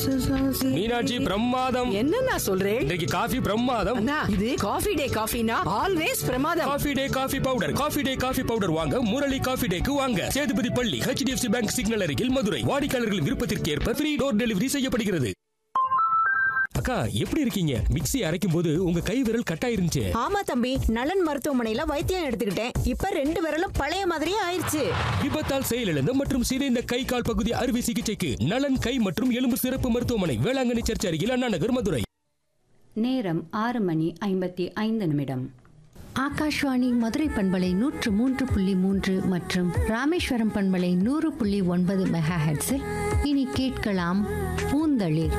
மீனாட்சி பிரமாதம் என்னண்ணா சொல்றேன் இன்றைக்கு காஃபி பிரமாதம் அண்ணா இது காஃபி டே காஃபினா ஆல்வேஸ் பிரமாதம் Coffee Day coffee powder Coffee Day coffee powder வாங்க முரளி காஃபி டேக்கு வாங்க சேதுபதி பள்ளி ஹெச்டிஎஃப்சி பேங்க் சிக்னல் அருகில் மதுரை வாடிக்கையாளர்களின் விருப்பத்திற்கு ஏற்ப ஃப்ரீ டோர் டெலிவரி செய்யப்படுகிறது அக்கா எப்படி இருக்கீங்க மிக்ஸி அரைக்கும் போது உங்க கை விரல் கட்டாயிருந்துச்சு ஆமா தம்பி நலன் மருத்துவமனையில வைத்தியம் எடுத்துக்கிட்டேன் இப்ப ரெண்டு விரலும் பழைய மாதிரியே ஆயிருச்சு விபத்தால் செயலிழந்த மற்றும் சிதைந்த கை கால் பகுதி அறுவை சிகிச்சைக்கு நலன் கை மற்றும் எலும்பு சிறப்பு மருத்துவமனை வேளாங்கண்ணி சர்ச் அருகில் அண்ணா நகர் மதுரை நேரம் ஆறு மணி ஐம்பத்தி ஐந்து நிமிடம் ஆகாஷ்வாணி மதுரை பண்பலை நூற்று மூன்று புள்ளி மூன்று மற்றும் ராமேஸ்வரம் பண்பலை நூறு புள்ளி ஒன்பது மெகா ஹெட்ஸில் இனி கேட்கலாம் பூந்தளிர்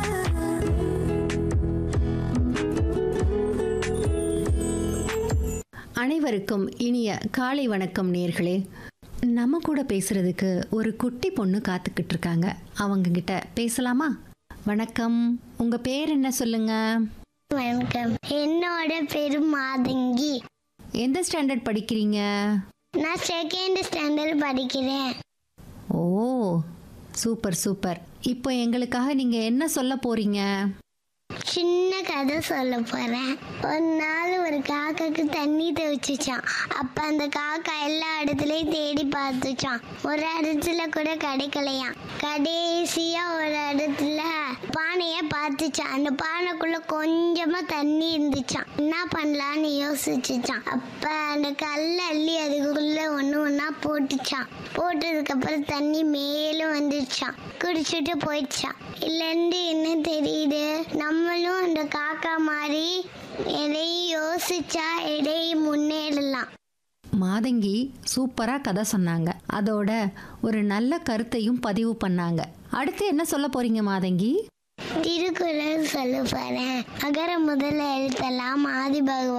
அனைவருக்கும் இனிய காலை வணக்கம் நேர்களே நம்ம கூட பேசுறதுக்கு ஒரு குட்டி பொண்ணு காத்துக்கிட்டு இருக்காங்க அவங்க கிட்ட பேசலாமா வணக்கம் உங்க பேர் என்ன சொல்லுங்க வணக்கம் என்னோட பேரு மாதங்கி எந்த ஸ்டாண்டர்ட் படிக்கிறீங்க நான் செகண்ட் ஸ்டாண்டர்ட் படிக்கிறேன் ஓ சூப்பர் சூப்பர் இப்போ எங்களுக்காக நீங்க என்ன சொல்ல போறீங்க சின்ன கதை சொல்ல போறேன் ஒரு நாள் ஒரு காக்காக்கு தண்ணி தெவிச்சுச்சான் அப்ப அந்த காக்கா எல்லா இடத்துலயும் தேடி பார்த்துச்சான் ஒரு இடத்துல கூட கிடைக்கலையாம் கடைசியா ஒரு இடத்துல பானைய பார்த்துச்சான் அந்த பானைக்குள்ள கொஞ்சமா தண்ணி இருந்துச்சான் என்ன பண்ணலான்னு யோசிச்சுச்சான் அப்ப அந்த கல்ல அள்ளி அதுக்குள்ள ஒண்ணு ஒண்ணா போட்டுச்சான் போட்டதுக்கு அப்புறம் தண்ணி மேலும் வந்துருச்சான் குடிச்சிட்டு போயிடுச்சான் இதுல இருந்து என்ன தெரியுது நம்மளும் அந்த காக்கா மாதிரி எதையும் யோசிச்சா எதையும் முன்னேறலாம் மாதங்கி சூப்பரா கதை சொன்னாங்க அதோட ஒரு நல்ல கருத்தையும் பதிவு பண்ணாங்க அடுத்து என்ன சொல்ல போறீங்க மாதங்கி திருக்குறள் சொல்ல போறேன் அகர முதல்ல எழுத்தெல்லாம் ஆதி பகவான்